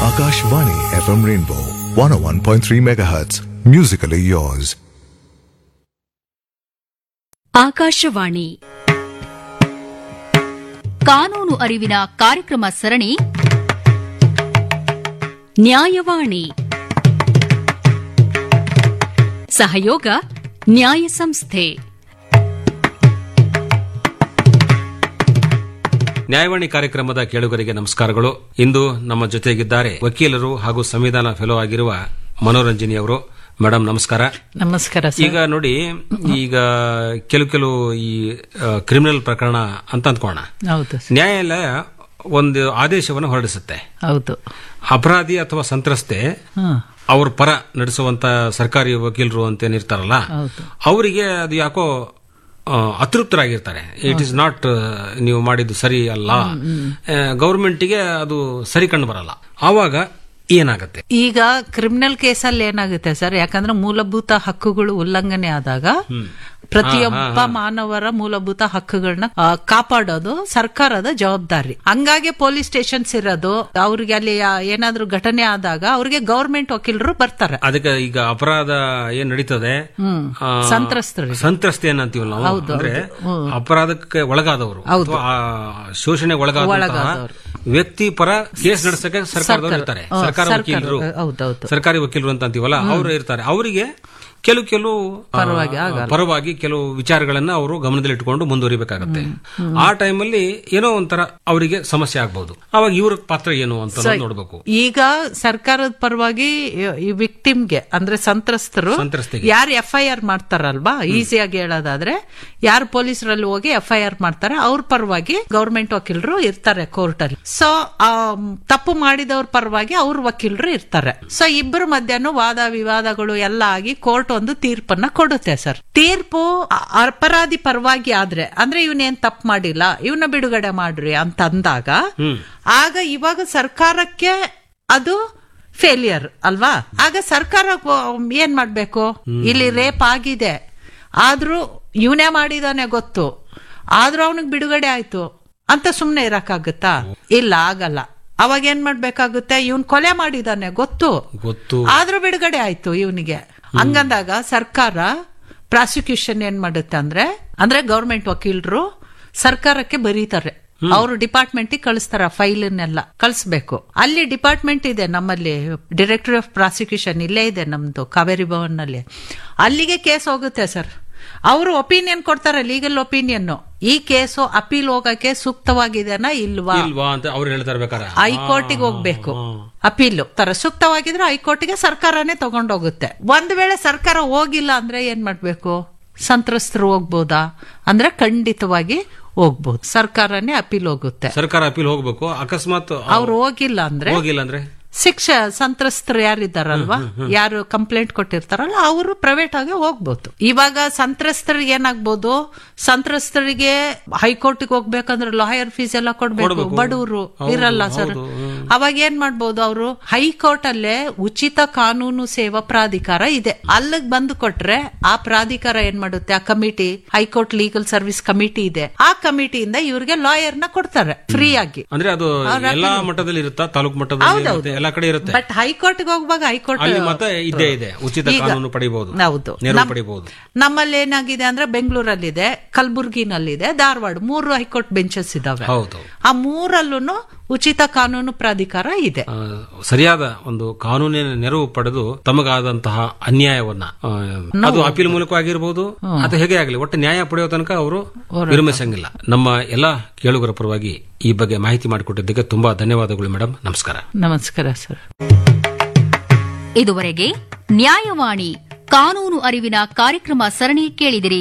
Akashvani FM Rainbow 101.3 MHz. Musically yours. Akashvani ಕಾನೂನು ಅರಿವಿನ ಕಾರ್ಯಕ್ರಮ ಸರಣಿ ನ್ಯಾಯವಾಣಿ ಸಹಯೋಗ ನ್ಯಾಯ ಸಂಸ್ಥೆ ನ್ಯಾಯವಾಣಿ ಕಾರ್ಯಕ್ರಮದ ಕೇಳುಗರಿಗೆ ನಮಸ್ಕಾರಗಳು ಇಂದು ನಮ್ಮ ಜೊತೆಗಿದ್ದಾರೆ ವಕೀಲರು ಹಾಗೂ ಸಂವಿಧಾನ ಫೆಲೋ ಆಗಿರುವ ಮನೋರಂಜನಿ ಅವರು ಮೇಡಮ್ ನಮಸ್ಕಾರ ನಮಸ್ಕಾರ ಸರ್ ಈಗ ನೋಡಿ ಈಗ ಕೆಲವು ಕೆಲವು ಈ ಕ್ರಿಮಿನಲ್ ಪ್ರಕರಣ ಅಂತ ಅಂದ್ಕೋಣ ಹೌದು ಸರ್. ನ್ಯಾಯಾಲಯ ಒಂದು ಆದೇಶವನ್ನು ಹೊರಡಿಸುತ್ತೆ ಹೌದು ಅಪರಾಧಿ ಅಥವಾ ಸಂತ್ರಸ್ತೆ ಹ್ಮ್ ಅವ್ರ ಪರ ನಡೆಸುವಂತ ಸರ್ಕಾರಿ ವಕೀಲರು ಅಂತ ಏನಿರ್ತಾರಲ್ಲ ಹೌದು. ಅವರಿಗೆ ಅದು ಯಾಕೋ ಆ, ಅತೃಪ್ತರಾಗಿರ್ತಾರೆ ಇಟ್ ಇಸ್ ನಾಟ್ ನೀವು ಮಾಡಿದ್ದು ಸರಿ ಅಲ್ಲ ಗೌರ್ಮೆಂಟ್ಗೆ ಅದು ಸರಿ ಕಂಡು ಬರಲ್ಲ ಆವಾಗ ಏನಾಗತ್ತೆ ಈಗ ಕ್ರಿಮಿನಲ್ ಕೇಸಲ್ಲಿ ಏನಾಗುತ್ತೆ ಸರ್ ಯಾಕಂದ್ರೆ ಮೂಲಭೂತ ಹಕ್ಕುಗಳು ಉಲ್ಲಂಘನೆ ಆದಾಗ ಪ್ರತಿಯೊಬ್ಬ ಮಾನವರ ಮೂಲಭೂತ ಹಕ್ಕುಗಳನ್ನ ಆ, ಕಾಪಾಡೋದು ಸರ್ಕಾರದ ಜವಾಬ್ದಾರಿ ಹಂಗಾಗಿ ಪೊಲೀಸ್ ಸ್ಟೇಷನ್ಸ್ ಇರೋದು ಅವ್ರಿಗೆ ಅಲ್ಲಿ ಆ, ಏನಾದ್ರೂ ಘಟನೆ ಆದಾಗ ಅವ್ರಿಗೆ ಗೌರ್ಮೆಂಟ್ ವಕೀಲರು ಬರ್ತಾರೆ ಅದಕ್ಕೆ ಈಗ ಅಪರಾಧ ಏನ್ ನಡೀತದೆ ಹ್ಮ್. ಆ, ಸಂತ್ರಸ್ತರಿಗೆ. ಸಂತ್ರಸ್ತೆ ಏನಂತೀವಲ್ಲ ನಾವು ಅಂದ್ರೆ ಅಪರಾಧಕ್ಕೆ ಒಳಗಾದವರು ಅಥವಾ ಆ ಶೋಷಣೆ ಒಳಗಾದಂತಹ ವ್ಯಕ್ತಿ ಪರ ಕೇಸ್ ನಡೆಸಕ್ಕೆ ಸರ್ಕಾರದವರು ಇರ್ತಾರೆ ಹಾ, ಸರ್ಕಾರ ಸರ್ಕಾರ, ವಕೀಲರು ಹೌದೌದು. ಸರ್ಕಾರಿ ವಕೀಲರು ಅಂತ ಅಂತೀವಲ್ಲ ಅವರು ಇರ್ತಾರೆ ಅವರಿಗೆ ಕೆಲವು ಕೆಲವು ಆ, ಪರವಾಗಿ ಪರವಾಗಿ ಕೆಲವು ವಿಚಾರಗಳನ್ನ ಅವರು ಗಮನದಲ್ಲಿಟ್ಟುಕೊಂಡು ಮುಂದುವರಿಬೇಕಾಗತ್ತೆ ಆ ಟೈಮಲ್ಲಿ ಏನೋ ಒಂಥರ ಅವರಿಗೆ ಸಮಸ್ಯೆ ಆಗ್ಬಹುದು ಅವಾಗ ಇವ್ರ ಪಾತ್ರ ಏನು ಅಂತ ನಾವು ನೋಡ್ಬೇಕು ಈಗ ಸರ್ಕಾರದ ಪರವಾಗಿ ಈ ವಿಕ್ಟಿಮ್ಗೆ ಅಂದ್ರೆ ಸಂತ್ರಸ್ತರು ಸಂತ್ರಸ್ತೆಗೆ. ಯಾರು ಎಫ್ ಐ ಆರ್ ಮಾಡ್ತಾರಲ್ವಾ ಈಸಿಯಾಗಿ ಹೇಳೋದಾದ್ರೆ ಯಾರು ಪೊಲೀಸರಲ್ಲಿ ಹೋಗಿ ಎಫ್ ಐ ಆರ್ ಮಾಡ್ತಾರೆ ಅವ್ರ ಪರವಾಗಿ ಗೌರ್ಮೆಂಟ್ ವಕೀಲರು ಇರ್ತಾರೆ ಕೋರ್ಟ್ ಅಲ್ಲಿ ಸೊ ತಪ್ಪು ಮಾಡಿದವ್ರ ಪರವಾಗಿ ಅವ್ರ ವಕೀಲರು ಇರ್ತಾರೆ ಸೊ ಇಬ್ಬರ ಮಧ್ಯಾಹ್ನ ವಾದ ವಿವಾದಗಳು ಎಲ್ಲ ಆಗಿ ಕೋರ್ಟ್ ಒಂದು ತೀರ್ಪನ್ನ ಕೊಡುತ್ತೆ ಸರ್ ತೀರ್ಪು ಅ- ಅಪರಾಧಿ ಪರವಾಗಿ ಆದ್ರೆ ಅಂದ್ರೆ ಇವನೇನ್ ತಪ್ಪು ಮಾಡಿಲ್ಲ ಇವನ್ನ ಬಿಡುಗಡೆ ಮಾಡ್ರಿ ಅಂತ ಅಂದಾಗ ಆಗ ಇವಾಗ ಸರ್ಕಾರಕ್ಕೆ ಅದು ಫೇಲಿಯರ್ ಅಲ್ವಾ ಆಗ ಸರ್ಕಾರ ಗೊ- ಏನ್ ಮಾಡ್ಬೇಕು ಇಲ್ಲಿ ರೇಪ್ ಆಗಿದೆ ಆದ್ರೂ ಇವನೇ ಮಾಡಿದಾನೆ ಗೊತ್ತು ಆದ್ರೂ ಅವನಿಗೆ ಬಿಡುಗಡೆ ಆಯ್ತು ಅಂತ ಸುಮ್ನೆ ಇರಕ್ಕಾಗುತ್ತಾ ಇಲ್ಲ ಆಗಲ್ಲ ಅವಾಗ ಏನ್ ಮಾಡ್ಬೇಕಾಗುತ್ತೆ ಇವನ್ ಕೊಲೆ ಮಾಡಿದಾನೆ ಗೊತ್ತು ಗೊತ್ತು ಆದ್ರೂ ಬಿಡುಗಡೆ ಆಯ್ತು ಇವನಿಗೆ ಹಂಗಂದಾಗ ಸರ್ಕಾರ ಪ್ರಾಸಿಕ್ಯೂಷನ್ ಏನ್ ಮಾಡುತ್ತೆ ಅಂದ್ರೆ ಅಂದ್ರೆ ಗೌರ್ಮೆಂಟ್ ವಕೀಲರು ಸರ್ಕಾರಕ್ಕೆ ಬರೀತಾರೆ ಅವರು ಡಿಪಾರ್ಟ್ಮೆಂಟ್ ಕಳಿಸ್ತಾರ ಫೈಲನ್ನೆಲ್ಲ ಕಳಿಸ್ಬೇಕು ಅಲ್ಲಿ ಡಿಪಾರ್ಟ್ಮೆಂಟ್ ಇದೆ ನಮ್ಮಲ್ಲಿ ಡೈರೆಕ್ಟರ್ ಆಫ್ ಪ್ರಾಸಿಕ್ಯೂಷನ್ ಇಲ್ಲೇ ಇದೆ ನಮ್ದು ಕಾವೇರಿ ಭವನ್ ನಲ್ಲಿ ಅಲ್ಲಿಗೆ ಕೇಸ್ ಹೋಗುತ್ತೆ ಸರ್ ಅವರು ಒಪಿನಿಯನ್ ಕೊಡ್ತಾರೆ ಲೀಗಲ್ ಒಪಿನಿಯನ್ ಈ ಕೇಸು ಅಪೀಲ್ ಹೋಗಕ್ಕೆ ಸೂಕ್ತವಾಗಿದೆನಾ ಇಲ್ವಾ ಇಲ್ವಾ ಅಂತ ಅವ್ರು ಹೇಳ್ತಾ ಇರ್ಬೇಕಾರೆ ಹೈಕೋರ್ಟಿಗೆ ಹೋಗ್ಬೇಕು ಅಪೀಲು ತರ ಸೂಕ್ತವಾಗಿದ್ರೆ ಹೈಕೋರ್ಟಿಗೆ ಸರ್ಕಾರನೇ ತಗೊಂಡೋಗುತ್ತೆ ಒಂದ್ ವೇಳೆ ಸರ್ಕಾರ ಹೋಗಿಲ್ಲ ಅಂದ್ರೆ ಏನ್ ಮಾಡ್ಬೇಕು ಸಂತ್ರಸ್ತರು ಹೋಗ್ಬೋದಾ ಅಂದ್ರೆ ಖಂಡಿತವಾಗಿ ಹೋಗ್ಬೋದು ಸರ್ಕಾರನೇ ಅಪೀಲ್ ಹೋಗುತ್ತೆ ಸರ್ಕಾರ ಅಪೀಲ್ ಹೋಗ್ಬೇಕು ಅಕಸ್ಮಾತ್ ಅವ್ರು ಹೋಗಿಲ್ಲ ಅಂದ್ರೆ ಹೋಗಿಲ್ಲ ಅಂದ್ರೆ ಶಿಕ್ಷೆ ಸಂತ್ರಸ್ತರು ಯಾರಿದ್ದಾರಲ್ವಾ ಯಾರು ಕಂಪ್ಲೇಂಟ್ ಕೊಟ್ಟಿರ್ತಾರಲ್ಲ ಅವರು ಪ್ರೈವೇಟ್ ಆಗಿ ಹೋಗ್ಬೋದು ಇವಾಗ ಸಂತ್ರಸ್ತರಿಗೆ ಏನಾಗ್ಬೋದು ಸಂತ್ರಸ್ತರಿಗೆ ಹೈಕೋರ್ಟ್ಗೆ ಹೋಗ್ಬೇಕಂದ್ರೆ ಲಾಯರ್ ಫೀಸ್ ಎಲ್ಲ ಕೊಡ್ಬೇಕು ಬಡವರು ಇರಲ್ಲ ಸರ್ ಅವಾಗ ಏನ್ ಮಾಡ್ಬೋದು ಅವರು ಹೈಕೋರ್ಟ್ ಅಲ್ಲೇ ಉಚಿತ ಕಾನೂನು ಸೇವಾ ಪ್ರಾಧಿಕಾರ ಇದೆ ಅಲ್ಲಿಗೆ ಬಂದು ಕೊಟ್ರೆ ಆ ಪ್ರಾಧಿಕಾರ ಏನ್ ಮಾಡುತ್ತೆ ಆ committee high court legal service committee ಇದೆ ಆ ಕಮಿಟಿಯಿಂದ ಇವ್ರಿಗೆ ಲಾಯರ್ ನ ಕೊಡ್ತಾರೆ ಫ್ರೀ ಆಗಿ ಅಂದ್ರೆ ಅದು ಎಲ್ಲಾ ಮಟ್ಟದಲ್ಲಿ ಇರುತ್ತಾ ತಾಲೂಕು ಮಟ್ಟದಲ್ಲಿ ಮತ್ತೆ ಎಲ್ಲಾ ಕಡೆ ಇರುತ್ತೆ ಬಟ್ ಹೈಕೋರ್ಟ್ಗೆ ಹೋಗುವಾಗ ಹೈಕೋರ್ಟ್ ಅಲ್ಲಿ ಮತ್ತೆ ಇದ್ದೇ ಇದೆ ಉಚಿತ ಈಗ- ಕಾನೂನು ಪಡಿಬಹುದು ಹೌದು ನೆರವು ನಮ್- ಪಡಿಬಹುದು ನಮ್ಮಲ್ಲಿ ಏನಾಗಿದೆ ಅಂದ್ರೆ ಬೆಂಗಳೂರಲ್ಲಿದೆ ಕಲಬುರ್ಗಿನಲ್ಲಿದೆ ಧಾರವಾಡ ಮೂರು ಹೈಕೋರ್ಟ್ ಬೆಂಚಸ್ ಇದಾವೆ ಹೌದು ಆ ಮೂರಲ್ಲೂ ಉಚಿತ ಕಾನೂನು ಪ್ರಾಧಿಕಾರ ಇದೆ ಆ, ಸರಿಯಾದ ಒಂದು ಕಾನೂನಿನ ನೆರವು ಪಡೆದು ತಮಗಾದಂತಹ ಅನ್ಯಾಯವನ್ನ ಆ, ಅದು ಅಪೀಲ್ ಮೂಲಕವಾಗಿರ್ಬೋದು ಅಥವಾ ಹೇಗೆ ಆಗಲಿ ಒಟ್ಟು ನ್ಯಾಯ ಪಡೆಯೋ ತನಕ ಅವರು ವಿರಮಿಸಂಗಿಲ್ಲ ನಮ್ಮ ಎಲ್ಲಾ ಕೇಳುಗರ ಪರವಾಗಿ ಈ ಬಗ್ಗೆ ಮಾಹಿತಿ ಮಾಡಿಕೊಟ್ಟಿದ್ದಕ್ಕೆ ತುಂಬಾ ಧನ್ಯವಾದಗಳು ಮೇಡಮ್ ನಮಸ್ಕಾರ ನಮಸ್ಕಾರ ಸರ್ ಇದುವರೆಗೆ ನ್ಯಾಯವಾಣಿ ಕಾನೂನು ಅರಿವಿನ ಕಾರ್ಯಕ್ರಮ ಸರಣಿ ಕೇಳಿದಿರಿ